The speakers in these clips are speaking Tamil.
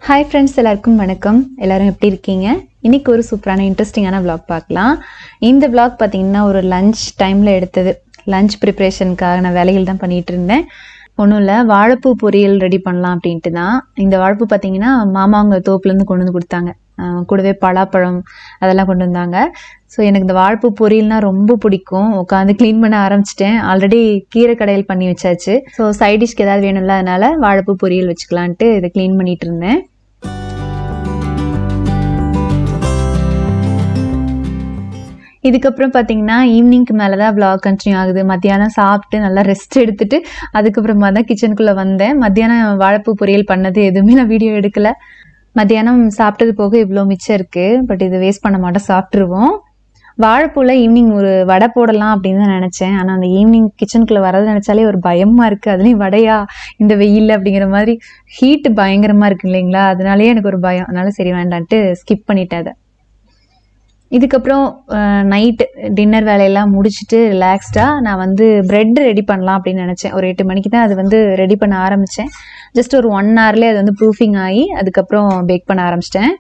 ஹாய் ஃப்ரெண்ட்ஸ் எல்லாருக்கும் வணக்கம் எல்லாரும் எப்படி இருக்கீங்க இன்னைக்கு ஒரு சூப்பரான இன்ட்ரெஸ்டிங்கான vlog பார்க்கலாம் இந்த vlog பார்த்தீங்கன்னா ஒரு லஞ்ச் டைமில் எடுத்தது லஞ்ச் ப்ரிப்ரேஷனுக்கான வேலைகள் தான் பண்ணிட்டு இருந்தேன் ஒன்றும் இல்லை வாழைப்பூ பொரியல் ரெடி பண்ணலாம் அப்படின்ட்டு தான் இந்த வாழைப்பூ பார்த்தீங்கன்னா மாமா அவங்க தோப்புலேருந்து கொண்டு வந்து கொடுத்தாங்க ஆஹ் கூடவே பலாப்பழம் அதெல்லாம் கொண்டு வந்தாங்க ஸோ எனக்கு இந்த வாழைப்பூ பொரியல்னா ரொம்ப பிடிக்கும் உட்காந்து க்ளீன் பண்ண ஆரம்பிச்சிட்டேன் ஆல்ரெடி கீரை கடையில் பண்ணி வச்சாச்சு ஸோ சைட் டிஷ்க்கு ஏதாவது வேணும்ல அதனால வாழைப்பூ பொரியல் வச்சுக்கலான்ட்டு இதை க்ளீன் பண்ணிட்டு இருந்தேன் இதுக்கப்புறம் பார்த்தீங்கன்னா ஈவினிங்க்கு மேலே தான் vlog கண்டினியூ ஆகுது மத்தியானம் சாப்பிட்டு நல்லா ரெஸ்ட் எடுத்துட்டு அதுக்கப்புறமா தான் கிச்சனுக்குள்ளே வந்தேன் மத்தியானம் வாழைப்பூ பொரியல் பண்ணது எதுவுமே நான் வீடியோ எடுக்கல மத்தியானம் சாப்பிட்டது போக இவ்வளோ மிச்சம் இருக்குது பட் இது வேஸ்ட் பண்ண மாட்டோம் சாப்பிட்ருவோம் வாழைப்பூல ஈவினிங் ஒரு வடை போடலாம் அப்படின்னு தான் நினச்சேன் ஆனால் அந்த ஈவினிங் கிச்சனுக்குள்ளே வரது நினச்சாலே ஒரு பயமாக இருக்குது அதுலேயும் வடையா இந்த வெயில் அப்படிங்கிற மாதிரி ஹீட் பயங்கரமாக இருக்கு இல்லைங்களா அதனாலேயே எனக்கு ஒரு பயம் அதனால சரி வேண்டான்ட்டு ஸ்கிப் பண்ணிட்டேன் அதை இதுக்கப்புறம் நைட்டு டின்னர் வேலையெல்லாம் முடிச்சுட்டு ரிலாக்ஸ்டாக நான் வந்து பிரெட் ரெடி பண்ணலாம் அப்படின்னு நினச்சேன் ஒரு எட்டு மணிக்கு தான் அது வந்து ரெடி பண்ண ஆரம்பித்தேன் ஜஸ்ட் ஒரு ஒன் ஹவர்லேயே அது வந்து ப்ரூஃபிங் ஆகி அதுக்கப்புறம் பேக் பண்ண ஆரம்பிச்சிட்டேன்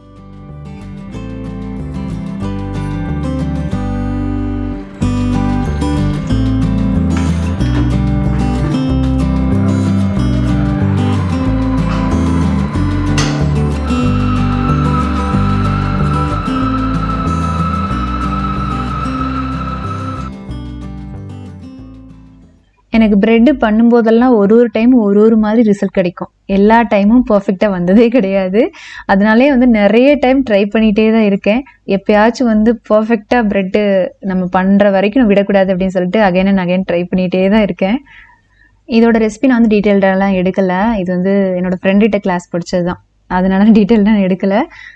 எனக்கு பிரெட் பண்ணும்போதெல்லாம் ஒரு ஒரு டைம் ஒரு ஒரு மாதிரி ரிசல்ட் கிடைக்கும் எல்லா டைமும் பர்ஃபெக்டாக வந்ததே கிடையாது அதனாலே வந்து நிறைய டைம் ட்ரை பண்ணிகிட்டே தான் இருக்கேன் எப்பயாச்சும் வந்து பர்ஃபெக்டாக பிரெட்டு நம்ம பண்ணுற வரைக்கும் விடக்கூடாது அப்படின்னு சொல்லிட்டு அகைன் அண்ட் அகைன் ட்ரை பண்ணிகிட்டே தான் இருக்கேன் இதோட ரெசிபி நான் வந்து டீட்டெயில்டெல்லாம் எடுக்கலை இது வந்து என்னோட ஃப்ரெண்டுகிட்ட கிளாஸ் படிச்சது தான் அதனால டீட்டெயில்டாக நான் எடுக்கலை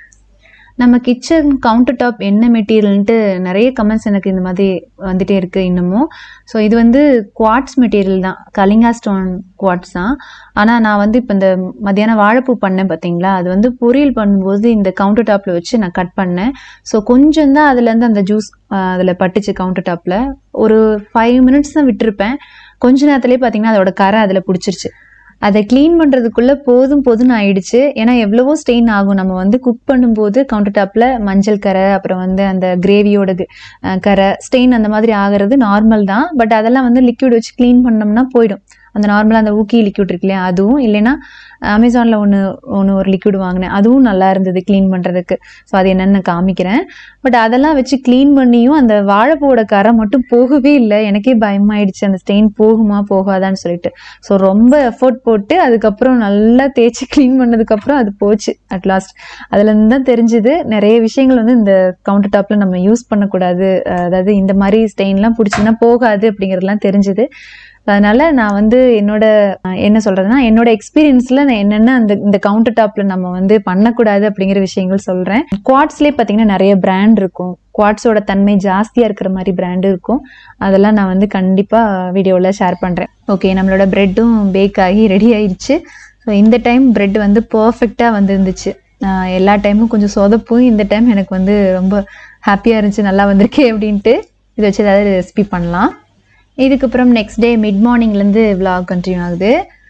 நம்ம கிச்சன் கவுண்டர் டாப் என்ன மெட்டீரியல்ன்ட்டு நிறைய கமெண்ட்ஸ் எனக்கு இந்த மாதிரி வந்துட்டே இருக்கு இன்னமும் ஸோ இது வந்து குவாட்ஸ் மெட்டீரியல் தான் கலிங்கா ஸ்டோன் குவாட்ஸ் தான் ஆனால் நான் வந்து இப்போ இந்த மத்தியானம் வாழைப்பூ பண்ணேன் பார்த்தீங்களா அது வந்து பொரியல் பண்ணும்போது இந்த கவுண்டர் டாப்பில் வச்சு நான் கட் பண்ணேன் ஸோ கொஞ்சம் தான் அதுலேருந்து அந்த ஜூஸ் அதில் பட்டுச்சு கவுண்டர் டாப்பில் ஒரு ஃபைவ் மினிட்ஸ் தான் விட்டுருப்பேன் கொஞ்ச நேரத்துலேயே பார்த்தீங்கன்னா அதோட கரை அதில் பிடிச்சிருச்சு அதை க்ளீன் பண்ணுறதுக்குள்ளே போதும் போதும்னு ஆயிடுச்சு ஏன்னா எவ்வளவோ ஸ்டெயின் ஆகும் நம்ம வந்து குக் பண்ணும்போது கவுண்டர் டாப்பில் மஞ்சள் கரை அப்புறம் வந்து அந்த கிரேவியோட கரை ஸ்டெயின் அந்த மாதிரி ஆகிறது நார்மல் தான் பட் அதெல்லாம் வந்து லிக்விட் வச்சு க்ளீன் பண்ணோம்னா போயிடும் அந்த நார்மலாக அந்த ஊக்கி லிக்விட் இருக்கு இல்லையா அதுவும் இல்லைன்னா அமேசானில் ஒன்று ஒன்று ஒரு லிக்விட் வாங்கினேன் அதுவும் நல்லா இருந்தது க்ளீன் பண்ணுறதுக்கு ஸோ அது என்னென்னு காமிக்கிறேன் பட் அதெல்லாம் வச்சு க்ளீன் பண்ணியும் அந்த வாழைப்பூவோட கரை மட்டும் போகவே இல்லை எனக்கே பயமாயிடுச்சு அந்த ஸ்டெயின் போகுமா போகாதான்னு சொல்லிட்டு ஸோ ரொம்ப எஃபோர்ட் போட்டு அதுக்கப்புறம் நல்லா தேய்ச்சி க்ளீன் பண்ணதுக்கப்புறம் அது போச்சு அட் லாஸ்ட் அதுலேருந்து தான் தெரிஞ்சுது நிறைய விஷயங்கள் வந்து இந்த கவுண்டர் டாப்பில் நம்ம யூஸ் பண்ணக்கூடாது அதாவது இந்த மாதிரி ஸ்டெயின்லாம் பிடிச்சதுன்னா போகாது அப்படிங்கிறதுலாம் தெரிஞ்சுது அதனால நான் வந்து என்னோட அஹ், என்ன சொல்றதுன்னா என்னோட எக்ஸ்பீரியன்ஸ்ல நான் என்னென்ன அந்த இந்த கவுண்டர் டாப்ல நம்ம வந்து பண்ணக்கூடாது அப்படிங்கிற விஷயங்கள் சொல்றேன் குவாட்ஸ்லேயே பார்த்தீங்கன்னா நிறைய பிராண்ட் இருக்கும் குவாட்ஸோட தன்மை ஜாஸ்தியாக இருக்கிற மாதிரி பிராண்டு இருக்கும் அதெல்லாம் நான் வந்து கண்டிப்பாக வீடியோவில் ஷேர் பண்ணுறேன் ஓகே நம்மளோட ப்ரெட்டும் பேக் ஆகி ரெடி ஆயிடுச்சு ஸோ இந்த டைம் பிரெட் வந்து பர்ஃபெக்டாக வந்துருந்துச்சு நான் எல்லா டைமும் கொஞ்சம் சொதப்பும் இந்த டைம் எனக்கு வந்து ரொம்ப ஹாப்பியாக இருந்துச்சு நல்லா வந்திருக்கே அப்படின்ட்டு இதை வச்சு ஏதாவது ரெசிபி பண்ணலாம் இதுக்கப்புறம் நெக்ஸ்ட் டே மிட் மார்னிங்லேருந்து vlog கண்டினியூ ஆகுது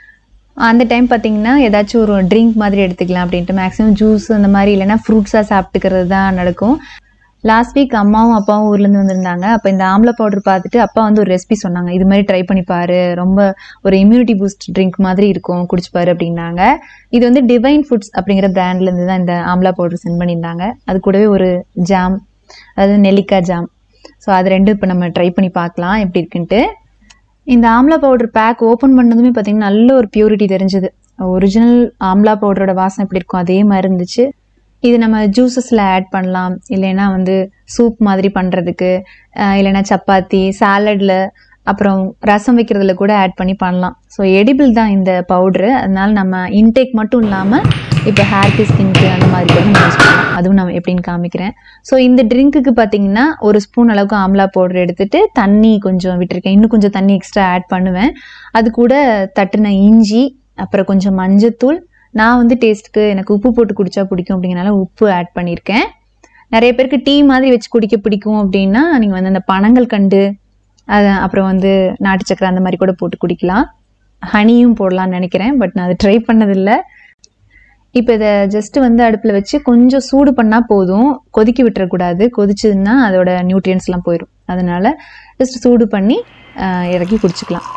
அந்த டைம் பார்த்தீங்கன்னா ஏதாச்சும் ஒரு ட்ரிங்க் மாதிரி எடுத்துக்கலாம் அப்படின்ட்டு மேக்ஸிமம் ஜூஸ் அந்த மாதிரி இல்லைன்னா ஃப்ரூட்ஸாக சாப்பிட்டுக்கிறது தான் நடக்கும் லாஸ்ட் வீக் அம்மாவும் அப்பாவும் ஊர்லேருந்து வந்திருந்தாங்க அப்போ இந்த ஆம்லா பவுடர் பார்த்துட்டு அப்பா வந்து ஒரு ரெசிபி சொன்னாங்க இது மாதிரி ட்ரை பண்ணி பாரு ரொம்ப ஒரு இம்யூனிட்டி பூஸ்ட் ட்ரிங்க் மாதிரி இருக்கும் குடிச்சு பாரு அப்படின்னாங்க இது வந்து டிவைன் ஃபுட்ஸ் அப்படிங்கிற பிராண்ட்லேருந்து தான் இந்த ஆம்லா பவுடர் சென்ட் பண்ணியிருந்தாங்க அது கூடவே ஒரு ஜாம் அதாவது நெல்லிக்காய் ஜாம் ஸோ அது ரெண்டும் இப்போ நம்ம ட்ரை பண்ணி பார்க்கலாம் எப்படி இருக்குன்ட்டு இந்த ஆம்லா பவுடர் பேக் ஓப்பன் பண்ணதுமே பார்த்தீங்கன்னா நல்ல ஒரு பியூரிட்டி தெரிஞ்சுது ஒரிஜினல் ஆம்லா பவுடரோட வாசனை எப்படி இருக்கும் அதே மாதிரி இருந்துச்சு இது நம்ம ஜூஸஸில் ஆட் பண்ணலாம் இல்லைன்னா வந்து சூப் மாதிரி பண்ணுறதுக்கு இல்லைன்னா சப்பாத்தி சாலடில் அப்புறம் ரசம் வைக்கிறதுல கூட ஆட் பண்ணி பண்ணலாம் ஸோ எடிபிள் தான் இந்த பவுட்ரு அதனால நம்ம இன்டேக் மட்டும் இல்லாமல் இப்போ ஹேர்க்கு ஸ்கின்க்கு அந்த மாதிரி கூட நம்ம யூஸ் பண்ணலாம் அதுவும் நான் எப்படின்னு காமிக்கிறேன் ஸோ இந்த ட்ரிங்க்குக்கு பார்த்தீங்கன்னா ஒரு ஸ்பூன் அளவுக்கு ஆம்லா பவுடர் எடுத்துட்டு தண்ணி கொஞ்சம் விட்டுருக்கேன் இன்னும் கொஞ்சம் தண்ணி எக்ஸ்ட்ரா ஆட் பண்ணுவேன் அது கூட தட்டுன இஞ்சி அப்புறம் கொஞ்சம் மஞ்சத்தூள் நான் வந்து டேஸ்ட்டுக்கு எனக்கு உப்பு போட்டு குடிச்சா பிடிக்கும் அப்படிங்கிறனால உப்பு ஆட் பண்ணியிருக்கேன் நிறைய பேருக்கு டீ மாதிரி வச்சு குடிக்க பிடிக்கும் அப்படின்னா நீங்கள் வந்து அந்த பனங்கள் கண்டு அது அப்புறம் வந்து நாட்டு சக்கரை அந்த மாதிரி கூட போட்டு குடிக்கலாம் ஹனியும் போடலாம்னு நினைக்கிறேன் பட் நான் அதை ட்ரை பண்ணதில்லை இப்போ இதை ஜஸ்ட் வந்து அடுப்பில் வச்சு கொஞ்சம் சூடு பண்ணால் போதும் கொதிக்க விட்டுறக்கூடாது கொதிச்சதுன்னா அதோட நியூட்ரியன்ஸ்லாம் போயிடும் அதனால ஜஸ்ட் சூடு பண்ணி ஆஹ், இறக்கி குடிச்சுக்கலாம்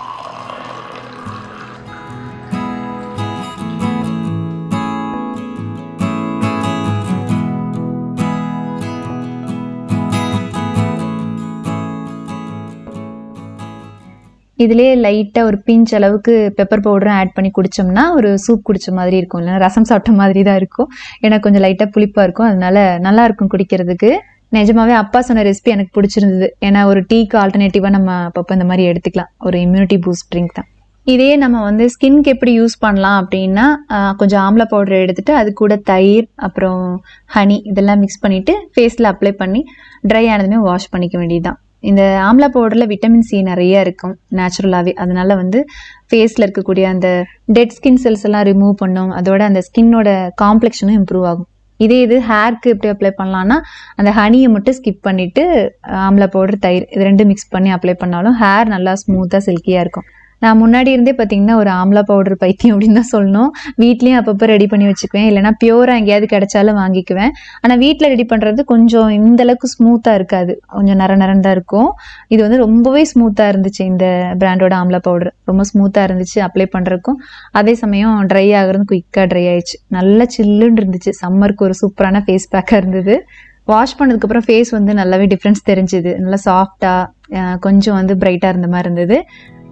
இதுலேயே லைட்டாக ஒரு பிஞ்ச் அளவுக்கு பெப்பர் பவுடரும் ஆட் பண்ணி குடிச்சோம்னா ஒரு சூப் குடிச்ச மாதிரி இருக்கும் இல்லைன்னா ரசம் சாப்பிட்ட மாதிரி தான் இருக்கும் ஏன்னா கொஞ்சம் லைட்டாக புளிப்பாக இருக்கும் அதனால நல்லா இருக்கும் குடிக்கிறதுக்கு நிஜமாவே அப்பா சொன்ன ரெசிபி எனக்கு பிடிச்சிருந்தது ஏன்னா ஒரு டீக்கு ஆல்டர்னேட்டிவாக நம்ம அப்பப்போ இந்த மாதிரி எடுத்துக்கலாம் ஒரு இம்யூனிட்டி பூஸ்ட் ட்ரிங்க் தான் இதே நம்ம வந்து ஸ்கின்க்கு எப்படி யூஸ் பண்ணலாம் அப்படின்னா ஆஹ், கொஞ்சம் ஆம்லா பவுடர் எடுத்துட்டு அது கூட தயிர் அப்புறம் ஹனி இதெல்லாம் மிக்ஸ் பண்ணிட்டு ஃபேஸில் அப்ளை பண்ணி ட்ரை ஆனதுமே வாஷ் பண்ணிக்க வேண்டியதுதான் இந்த ஆம்லா பவுடரில் விட்டமின் சி நிறைய இருக்கும் நேச்சுரலாகவே அதனால வந்து ஃபேஸில் இருக்கக்கூடிய அந்த டெட் ஸ்கின் செல்ஸ் எல்லாம் ரிமூவ் பண்ணும் அதோட அந்த ஸ்கின்னோட காம்ப்ளெக்ஷனும் இம்ப்ரூவ் ஆகும் இதே இது ஹேர்க்கு எப்படி அப்ளை பண்ணலாம்னா அந்த ஹனியை மட்டும் ஸ்கிப் பண்ணிட்டு ஆம்லா பவுடர் தயிர் இது ரெண்டும் மிக்ஸ் பண்ணி அப்ளை பண்ணாலும் ஹேர் நல்லா ஸ்மூத்தாக சில்கியாக இருக்கும் நான் முன்னாடி இருந்தே பார்த்தீங்கன்னா ஒரு ஆம்லா பவுடர் பைத்தியம் அப்படின்னு தான் சொல்லணும் வீட்லேயும் அப்பப்போ ரெடி பண்ணி வச்சுக்குவேன் இல்லைனா பியூராக எங்கேயாவது கிடைச்சாலும் வாங்கிக்குவேன் ஆனால் வீட்டில் ரெடி பண்ணுறது கொஞ்சம் இந்த அளவுக்கு ஸ்மூத்தாக இருக்காது கொஞ்சம் நர நரன்னு தான் இருக்கும் இது வந்து ரொம்பவே ஸ்மூத்தாக இருந்துச்சு இந்த பிராண்டோட ஆம்லா பவுடர் ரொம்ப ஸ்மூத்தாக இருந்துச்சு அப்ளை பண்ணுறதுக்கும் அதே சமயம் ட்ரை ஆகுறது குயிக்காக ட்ரை ஆயிடுச்சு நல்லா சில்லுன்னு இருந்துச்சு சம்மருக்கு ஒரு சூப்பரான ஃபேஸ் பேக்காக இருந்தது வாஷ் பண்ணதுக்கப்புறம் ஃபேஸ் வந்து நல்லாவே டிஃப்ரென்ஸ் தெரிஞ்சுது நல்லா சாஃப்டாக கொஞ்சம் வந்து பிரைட்டாக இருந்த மாதிரி இருந்தது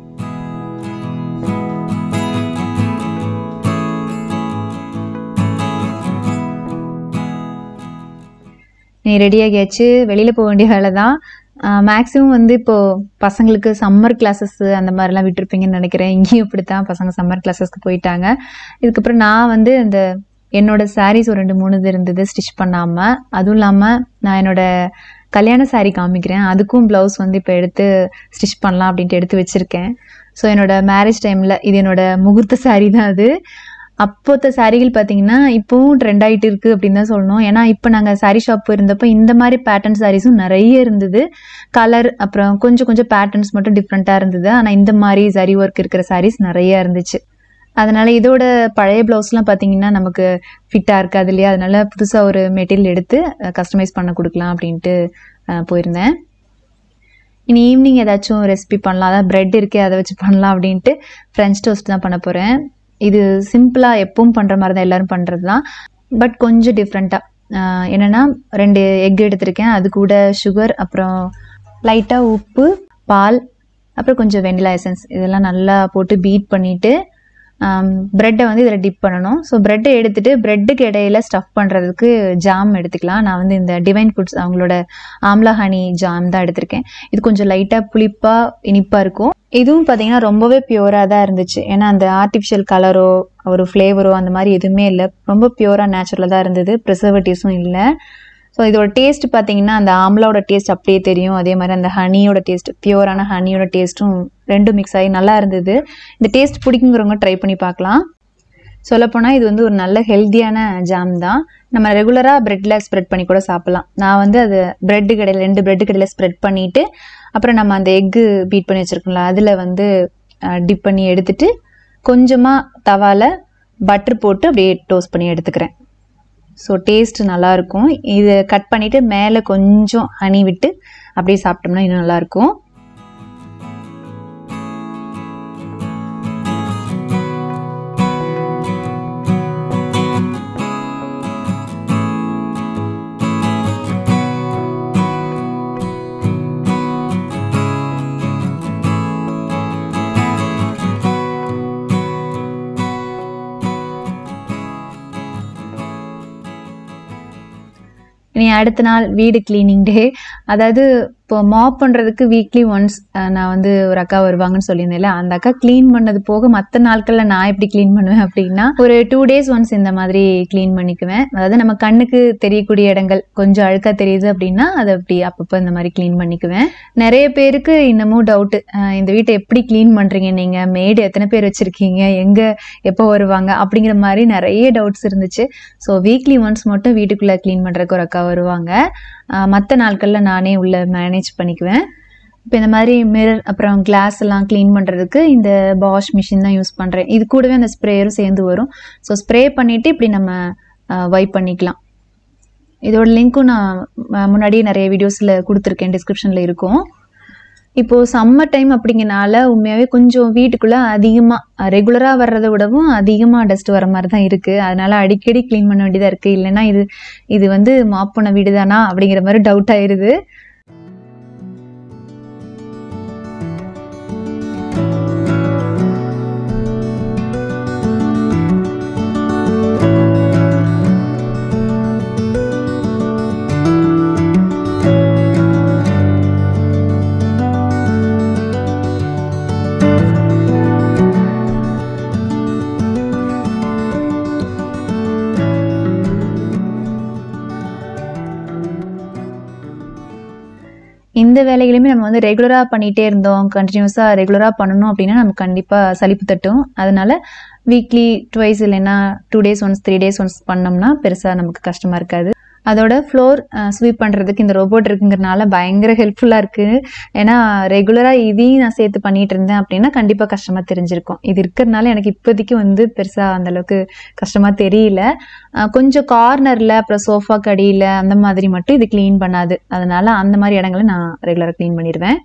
நீ ரெடி ஆகியாச்சு வெளியில் போக வேண்டிய வேலை தான் மேக்ஸிமம் வந்து இப்போது பசங்களுக்கு சம்மர் கிளாஸஸ் அந்த மாதிரிலாம் விட்டுருப்பீங்கன்னு நினைக்கிறேன் இங்கேயும் இப்படி தான் பசங்க சம்மர் கிளாஸஸ்க்கு போயிட்டாங்க இதுக்கப்புறம் நான் வந்து இந்த என்னோட சாரீஸ் ஒரு ரெண்டு மூணு இது இருந்தது ஸ்டிச் பண்ணாமல் அதுவும் இல்லாமல் நான் என்னோட கல்யாண saree காமிக்கிறேன் அதுக்கும் ப்ளவுஸ் வந்து இப்போ எடுத்து ஸ்டிச் பண்ணலாம் அப்படின்ட்டு எடுத்து வச்சுருக்கேன் ஸோ என்னோட மேரேஜ் டைமில் இது என்னோட முகூர்த்த saree தான் அது அப்போத்த சாரிகள் பார்த்தீங்கன்னா இப்போவும் ட்ரெண்ட் ஆகிட்டு இருக்கு அப்படின்னு தான் சொல்லணும் ஏன்னா இப்போ நாங்கள் சாரீ ஷாப் இருந்தப்போ இந்த மாதிரி பேட்டர்ன் சாரீஸும் நிறைய இருந்தது கலர் அப்புறம் கொஞ்சம் கொஞ்சம் பேட்டர்ன்ஸ் மட்டும் டிஃப்ரெண்ட்டாக இருந்தது ஆனால் இந்த மாதிரி சரி ஒர்க் இருக்கிற சாரீஸ் நிறைய இருந்துச்சு அதனால இதோட பழைய ப்ளவுஸ்லாம் பார்த்தீங்கன்னா நமக்கு ஃபிட்டாக இருக்காது இல்லையா அதனால புதுசாக ஒரு மெட்டீரியல் எடுத்து கஸ்டமைஸ் பண்ண கொடுக்கலாம் அப்படின்ட்டு அஹ், போயிருந்தேன் இனி ஈவினிங் ஏதாச்சும் ரெசிபி பண்ணலாம் அதான் பிரெட் இருக்கே அதை வச்சு பண்ணலாம் அப்படின்ட்டு ஃப்ரெஞ்ச் டோஸ்ட் தான் பண்ண போகிறேன் இது சிம்பிளாக எப்பவும் பண்ணுற மாதிரி தான் எல்லோரும் பண்ணுறது தான் பட் கொஞ்சம் டிஃப்ரெண்ட்டாக என்னென்னா ரெண்டு எக் எடுத்திருக்கேன் அது கூட சுகர் அப்புறம் லைட்டாக உப்பு பால் அப்புறம் கொஞ்சம் வெண்ணிலா எசன்ஸ் இதெல்லாம் நல்லா போட்டு பீட் பண்ணிவிட்டு ப்ரெட்டை வந்து இதில் டிப் பண்ணணும் ஸோ ப்ரெட்டை எடுத்துட்டு ப்ரெட்டுக்கு இடையில ஸ்டஃப் பண்ணுறதுக்கு ஜாம் எடுத்துக்கலாம் நான் வந்து இந்த டிவைன் ஃபுட்ஸ் அவங்களோட ஆம்லா ஹனி ஜாம் தான் எடுத்திருக்கேன் இது கொஞ்சம் லைட்டாக புளிப்பாக இனிப்பாக இருக்கும் இதுவும் பார்த்தீங்கன்னா ரொம்பவே பியூராக தான் இருந்துச்சு ஏன்னா அந்த ஆர்டிஃபிஷியல் கலரோ ஒரு ஃப்ளேவரோ அந்த மாதிரி எதுவுமே இல்லை ரொம்ப பியூராக நேச்சுரலாக தான் இருந்தது ப்ரிசர்வேட்டிவ்ஸும் இல்லை ஸோ இதோட டேஸ்ட் பார்த்தீங்கன்னா அந்த ஆம்லாவோட டேஸ்ட் அப்படியே தெரியும் அதே மாதிரி அந்த ஹனியோட டேஸ்ட் பியூரான ஹனியோட டேஸ்ட்டும் ரெண்டும் மிக்ஸ் ஆகி நல்லா இருந்தது இந்த டேஸ்ட் பிடிக்குங்கிறவங்க ட்ரை பண்ணி பார்க்கலாம் சொல்லப்போனால் இது வந்து ஒரு நல்ல ஹெல்த்தியான ஜாம் தான் நம்ம ரெகுலராக ப்ரெட்டில் ஸ்ப்ரெட் பண்ணி கூட சாப்பிட்லாம் நான் வந்து அது ப்ரெட்டு கடையில் ரெண்டு ப்ரெட்டு கடையில் ஸ்ப்ரெட் பண்ணிவிட்டு அப்புறம் நம்ம அந்த எக்கு பீட் பண்ணி வச்சுருக்கோம்ல அதில் வந்து டிப் பண்ணி எடுத்துட்டு கொஞ்சமாக தவால பட்டர் போட்டு அப்படியே டோஸ்ட் பண்ணி எடுத்துக்கிறேன் ஸோ டேஸ்ட் நல்லாயிருக்கும் இதை கட் பண்ணிவிட்டு மேலே கொஞ்சம் ஹனி விட்டு அப்படியே சாப்பிட்டோம்னா இன்னும் நல்லாயிருக்கும் இனி அடுத்த நாள் வீடு கிளீனிங் டே அதாவது இப்போ மாப் பண்ணுறதுக்கு வீக்லி ஒன்ஸ் நான் வந்து ஒரு அக்கா வருவாங்கன்னு சொல்லியிருந்தேன்ல அந்த அக்கா க்ளீன் பண்ணது போக மற்ற நாட்களில் நான் எப்படி க்ளீன் பண்ணுவேன் அப்படின்னா ஒரு டூ டேஸ் ஒன்ஸ் இந்த மாதிரி க்ளீன் பண்ணிக்குவேன் அதாவது நம்ம கண்ணுக்கு தெரியக்கூடிய இடங்கள் கொஞ்சம் அழுக்கா தெரியுது அப்படின்னா அதை அப்படி அப்பப்போ இந்த மாதிரி க்ளீன் பண்ணிக்குவேன் நிறைய பேருக்கு இன்னமும் டவுட்டு இந்த வீட்டை எப்படி க்ளீன் பண்ணுறீங்க நீங்கள் மேடு எத்தனை பேர் வச்சுருக்கீங்க எங்கே எப்போ வருவாங்க அப்படிங்கிற மாதிரி நிறைய டவுட்ஸ் இருந்துச்சு ஸோ வீக்லி ஒன்ஸ் மட்டும் வீட்டுக்குள்ளே க்ளீன் பண்ணுறதுக்கு ஒரு அக்கா வருவாங்க மற்ற நாட்களில் நானே உள்ள மேனேஜ் பண்ணிக்குவேன் இப்போ இந்த மாதிரி மிரர் அப்புறம் கிளாஸ் எல்லாம் க்ளீன் பண்ணுறதுக்கு இந்த வாஷ் மிஷின் தான் யூஸ் பண்ணுறேன் இது கூடவே அந்த ஸ்ப்ரேயரும் சேர்ந்து வரும் ஸோ ஸ்ப்ரே பண்ணிவிட்டு இப்படி நம்ம வைப் பண்ணிக்கலாம் இதோட லிங்க்கும் நான் அஹ், முன்னாடியே நிறைய வீடியோஸில் கொடுத்துருக்கேன் டிஸ்கிரிப்ஷனில் இருக்கும் இப்போது சம்மர் டைம் அப்படிங்கனால உண்மையாகவே கொஞ்சம் வீட்டுக்குள்ளே அதிகமாக ரெகுலராக வர்றதை விடவும் அதிகமாக டஸ்ட் வர மாதிரி தான் இருக்குது அதனால அடிக்கடி க்ளீன் பண்ண வேண்டியதாக இருக்குது இல்லைன்னா இது இது வந்து மாப் பண்ண வீடு தானா அப்படிங்கிற மாதிரி டவுட் ஆயிடுது இந்த வேலைகளையுமே நம்ம வந்து ரெகுலராக பண்ணிகிட்டே இருந்தோம் கண்டினியூஸாக ரெகுலராக பண்ணணும் அப்படின்னா நமக்கு கண்டிப்பாக சலிப்பு தட்டும் அதனால வீக்லி ட்வைஸ் இல்லைன்னா two days once three days once பண்ணோம்னா பெருசாக நமக்கு கஷ்டமாக இருக்காது அதோட ஃப்ளோர் ஸ்வீப் பண்ணுறதுக்கு இந்த ரோபோட் இருக்குங்கிறனால பயங்கர ஹெல்ப்ஃபுல்லாக இருக்குது ஏன்னா ரெகுலராக இதையும் நான் சேர்த்து பண்ணிட்டு இருந்தேன் அப்படின்னா கண்டிப்பாக கஷ்டமாக தெரிஞ்சிருக்கும் இது இருக்கிறதுனால எனக்கு இப்போதைக்கு வந்து பெருசாக அந்தளவுக்கு கஷ்டமாக தெரியல அஹ் கொஞ்சம் கார்னரில் அப்புறம் சோஃபா கடியில் அந்த மாதிரி மட்டும் இது க்ளீன் பண்ணாது அதனால அந்த மாதிரி இடங்களை நான் ரெகுலராக க்ளீன் பண்ணிடுவேன்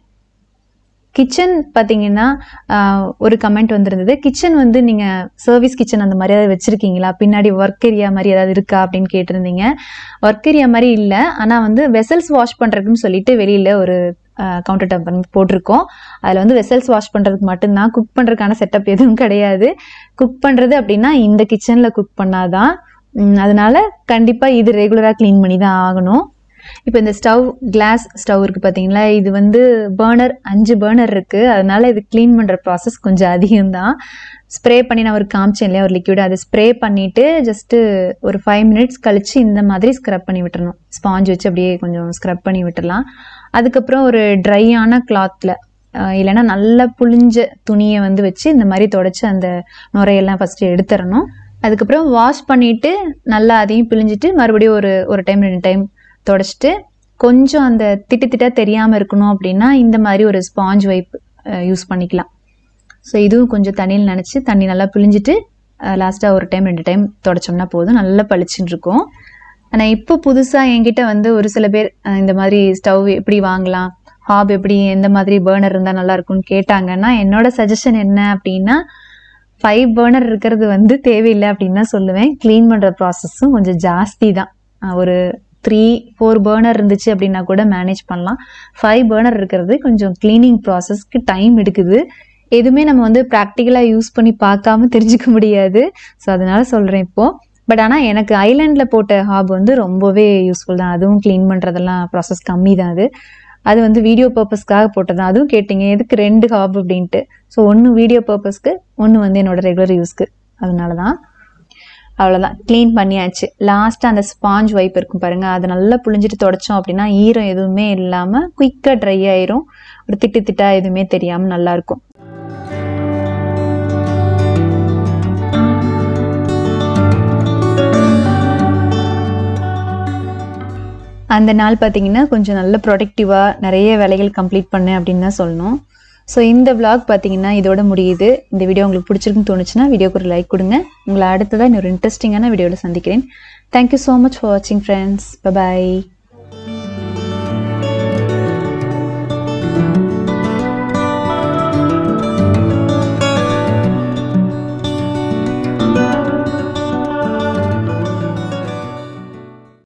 கிச்சன் பார்த்தீங்கன்னா ஆஹ், ஒரு கமெண்ட் வந்திருந்தது கிச்சன் வந்து நீங்கள் சர்வீஸ் கிச்சன் அந்த மாதிரி ஏதாவது வச்சுருக்கீங்களா பின்னாடி ஒர்க் ஏரியா மாதிரி ஏதாவது இருக்கா அப்படின்னு கேட்டிருந்தீங்க ஒர்க் ஏரியா மாதிரி இல்லை ஆனால் வந்து வெசல்ஸ் வாஷ் பண்ணுறதுக்குன்னு சொல்லிட்டு வெளியில் ஒரு கவுண்டர் டாப் வந்து போட்டிருக்கோம் அதில் வந்து வெசல்ஸ் வாஷ் பண்ணுறதுக்கு மட்டும்தான் குக் பண்ணுறதுக்கான செட்டப் எதுவும் கிடையாது குக் பண்ணுறது அப்படின்னா இந்த கிச்சனில் குக் பண்ணாதான் உம், அதனால கண்டிப்பாக இது ரெகுலராக க்ளீன் பண்ணி தான் ஆகணும் இப்போ இந்த ஸ்டவ் கிளாஸ் ஸ்டவ் இருக்குது பார்த்தீங்களா இது வந்து பர்னர் அஞ்சு பர்னர் இருக்குது அதனால இது க்ளீன் பண்ணுற ப்ராசஸ் கொஞ்சம் அதிகம்தான் ஸ்ப்ரே பண்ணி நான் ஒரு காமிச்சேன் இல்லையா ஒரு லிக்விட் அதை ஸ்ப்ரே பண்ணிவிட்டு ஜஸ்ட்டு ஒரு ஃபைவ் மினிட்ஸ் கழித்து இந்த மாதிரி ஸ்க்ரப் பண்ணி விட்டுறணும் ஸ்பாஞ்ச் வச்சு அப்படியே கொஞ்சம் ஸ்க்ரப் பண்ணி விட்டுறலாம் அதுக்கப்புறம் ஒரு ட்ரையான கிளாத்தில் இல்லைன்னா நல்லா புழிஞ்ச துணியை வந்து வச்சு இந்த மாதிரி தொடச்சி அந்த நுரையெல்லாம் ஃபஸ்ட்டு எடுத்துடணும் அதுக்கப்புறம் வாஷ் பண்ணிவிட்டு நல்லா அதையும் பிழிஞ்சிட்டு மறுபடியும் ஒரு ஒரு டைம் ரெண்டு டைம் தொடச்சிட்டு கொஞ்சம் அந்த திட்டு திட்டா தெரியாமல் இருக்கணும் அப்படின்னா இந்த மாதிரி ஒரு ஸ்பாஞ்ச் வைப் யூஸ் பண்ணிக்கலாம் ஸோ இதுவும் கொஞ்சம் தண்ணியில் நினச்சி தண்ணி நல்லா பிழிஞ்சிட்டு லாஸ்ட்டாக ஒரு டைம் ரெண்டு டைம் தொடச்சோம்னா போதும் நல்லா பளிச்சுன்னு இருக்கும் ஆனால் இப்போ புதுசாக என்கிட்ட வந்து ஒரு சில பேர் அஹ், இந்த மாதிரி ஸ்டவ் எப்படி வாங்கலாம் ஹாப் எப்படி எந்த மாதிரி பேர்னர் இருந்தால் நல்லா இருக்கும்னு கேட்டாங்கன்னா என்னோட சஜஷன் என்ன அப்படின்னா ஃபைவ் பேர்னர் இருக்கிறது வந்து தேவையில்லை அப்படின்னு தான் சொல்லுவேன் க்ளீன் பண்ணுற ப்ராசஸும் கொஞ்சம் ஜாஸ்தி தான் அஹ், ஒரு த்ரீ ஃபோர் பேர்னர் இருந்துச்சு அப்படின்னா கூட மேனேஜ் பண்ணலாம் ஃபைவ் பேர்னர் இருக்கிறது கொஞ்சம் க்ளீனிங் ப்ராசஸ்க்கு டைம் எடுக்குது எதுவுமே நம்ம வந்து ப்ராக்டிக்கலாக யூஸ் பண்ணி பார்க்காம தெரிஞ்சுக்க முடியாது ஸோ அதனால சொல்கிறேன் இப்போது பட் ஆனால் எனக்கு ஐலாண்டில் போட்ட ஹாப் வந்து ரொம்பவே யூஸ்ஃபுல் தான் அதுவும் க்ளீன் பண்ணுறதெல்லாம் ப்ராசஸ் கம்மி தான் அது அது வந்து வீடியோ பர்பஸ்க்காக போட்டது அதுவும் கேட்டிங்க எதுக்கு ரெண்டு ஹாப் அப்படின்ட்டு ஸோ ஒன்று வீடியோ பர்பஸ்க்கு ஒன்று வந்து என்னோட ரெகுலர் யூஸ்க்கு அதனால தான் அவ்வளோதான் க்ளீன் பண்ணியாச்சு லாஸ்ட்டாக அந்த ஸ்பாஞ்ச் வைப் இருக்கும் பாருங்க அதை நல்லா புழிஞ்சிட்டு தொடச்சோம் அப்படின்னா ஈரம் எதுவுமே இல்லாமல் குயிக்காக ட்ரை ஆயிரும் ஒரு திட்டு திட்டா எதுவுமே தெரியாமல் நல்லா இருக்கும் அந்த நாள் பார்த்தீங்கன்னா கொஞ்சம் நல்ல ப்ரொடக்டிவாக நிறைய வேலைகள் கம்ப்ளீட் பண்ணேன் அப்படின்னு தான் சொல்லணும் ஸோ இந்த vlog பார்த்தீங்கன்னா இதோட முடியுது இந்த வீடியோ உங்களுக்கு பிடிச்சிருக்குன்னு தோணுச்சுன்னா வீடியோக்கு ஒரு லைக் கொடுங்க உங்களை அடுத்ததாக இன்னொரு இன்ட்ரெஸ்டிங்கான வீடியோவில் சந்திக்கிறேன் தேங்க்யூ ஸோ மச் ஃபார் வாட்சிங் ஃப்ரெண்ட்ஸ் பை